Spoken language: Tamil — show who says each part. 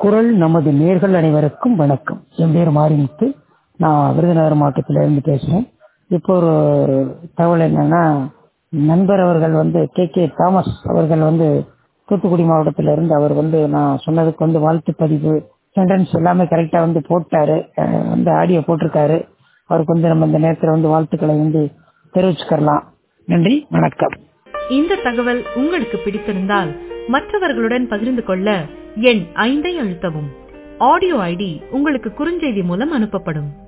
Speaker 1: குரல் நமது நேர்கள் அனைவருக்கும் வணக்கம் என் பேர் மாரிமுத்து நான் விருதுநகர் மாவட்டத்தில இருந்து பேசுறேன் இப்போ ஒரு தகவல் என்னன்னா நண்பர் அவர்கள் வந்து கே கே தாமஸ் அவர்கள் வந்து தூத்துக்குடி மாவட்டத்தில இருந்து அவர் வந்து நான் சொன்னதுக்கு வந்து வாழ்த்து பதிவு சென்டென்ஸ் எல்லாமே கரெக்டா வந்து போட்டாரு அஹ் வந்து ஆடியோ போட்டிருக்காரு அவருக்கு வந்து நம்ம இந்த நேரத்துல வந்து வாழ்த்துக்களை வந்து தெரிவிச்சுக்கலாம் நன்றி வணக்கம்
Speaker 2: இந்த தகவல் உங்களுக்கு பிடித்திருந்தால் மற்றவர்களுடன் பகிர்ந்து கொள்ள எண் ஐந்தை அழுத்தவும் ஆடியோ ஐடி உங்களுக்கு குறுஞ்செய்தி மூலம் அனுப்பப்படும்